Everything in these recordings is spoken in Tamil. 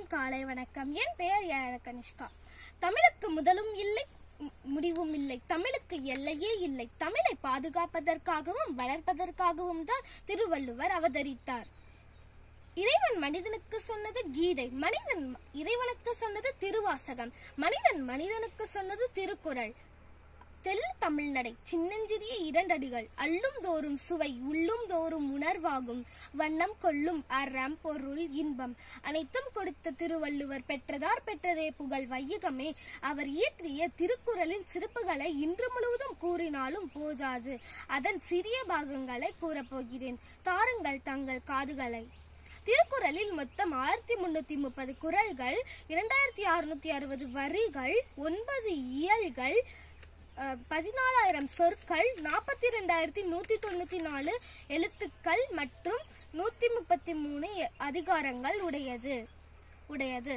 காலை வணக்கம் என் பெயர் ஏழ கனிஷ்கா தமிழுக்கு முதலும் இல்லை மு- முடிவும் இல்லை தமிழுக்கு எல்லையே இல்லை தமிழை பாதுகாப்பதற்காகவும் வளர்ப்பதற்காகவும் தான் திருவள்ளுவர் அவதரித்தார் இறைவன் மனிதனுக்கு சொன்னது கீதை மனிதன் இறைவனுக்கு சொன்னது திருவாசகம் மனிதன் மனிதனுக்கு சொன்னது திருக்குறள் தெல்ல தமிழ்நடை சின்னஞ்சிறிய இரண்டடிகள் அள்ளும் தோறும் சுவை உள்ளும் தோறும் உணர்வாகும் வண்ணம் கொள்ளும் அறம் பொருள் இன்பம் அனைத்தும் கொடுத்த திருவள்ளுவர் பெற்றதார் பெற்றதே புகழ் வையகமே அவர் இயற்றிய திருக்குறளின் சிறப்புகளை இன்று முழுவதும் கூறினாலும் போதாது அதன் சிறிய பாகங்களை கூறப்போகிறேன் தாருங்கள் தங்கள் காதுகளை திருக்குறளில் மொத்தம் ஆயிரத்தி முன்னூத்தி முப்பது குறள்கள் இரண்டாயிரத்தி அறுநூத்தி அறுபது வரிகள் ஒன்பது இயல்கள் அஹ், பதினாலாயிரம் சொற்கள் நாற்பத்தி ரெண்டாயிரத்தி நூத்தி தொண்ணூத்தி நாலு எழுத்துக்கள் மற்றும் நூத்தி முப்பத்தி மூணு அதிகாரங்கள் உடையது உடையது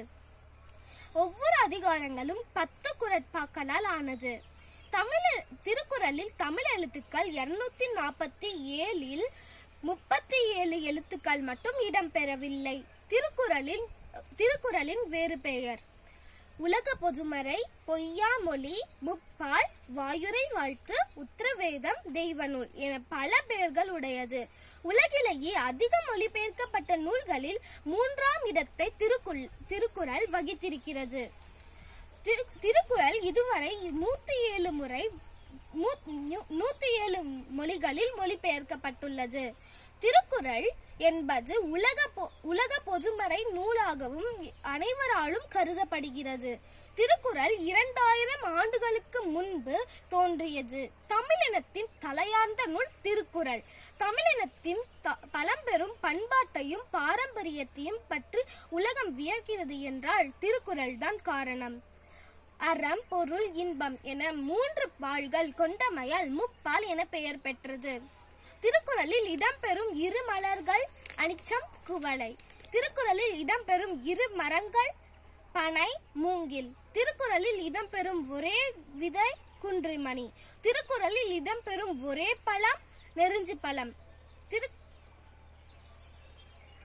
ஒவ்வொரு அதிகாரங்களும் பத்து குரட்பாக்களால் ஆனது தமிழ் திருக்குறளில் தமிழ் எழுத்துக்கள் இருநூத்தி நாற்பத்தி ஏழில் முப்பத்தி ஏழு எழுத்துக்கள் மட்டும் இடம்பெறவில்லை திருக்குறளின் திருக்குறளின் வேறு பெயர் உலக பொதுமறை பொய்யாமொழி முப்பால் வாயுரை வாழ்த்து உத்திரவேதம் தெய்வநூல் என பல பெயர்கள் உடையது உலகிலேயே அதிக மொழிபெயர்க்கப்பட்ட நூல்களில் மூன்றாம் இடத்தை திருக்குள் திருக்குறள் வகித்திருக்கிறது திரு திருக்குறள் இதுவரை நூத்தி ஏழு முறை மூ- நூ- நூத்தி ஏழு மொழிகளில் மொழிபெயர்க்கப்பட்டுள்ளது திருக்குறள் என்பது உலக பொ- உலக பொதுமறை நூலாகவும் அனைவராலும் கருதப்படுகிறது திருக்குறள் இரண்டாயிரம் ஆண்டுகளுக்கு முன்பு தோன்றியது தமிழினத்தின் தலையார்ந்த நூல் திருக்குறள் தமிழினத்தின் த- பழம்பெரும் பண்பாட்டையும் பாரம்பரியத்தையும் பற்றி உலகம் வியக்கிறது என்றால் திருக்குறள் தான் காரணம் அறம் பொருள் இன்பம் என மூன்று பால்கள் கொண்டமையால் முப்பால் என பெயர் பெற்றது திருக்குறளில் இடம்பெறும் இரு மலர்கள் அனிச்சம் குவளை திருக்குறளில் இடம்பெறும் இரு மரங்கள் பனை மூங்கில் திருக்குறளில் இடம்பெறும் ஒரே விதை குன்றிமணி திருக்குறளில் இடம்பெறும் ஒரே பழம் நெருஞ்சி பழம் திரு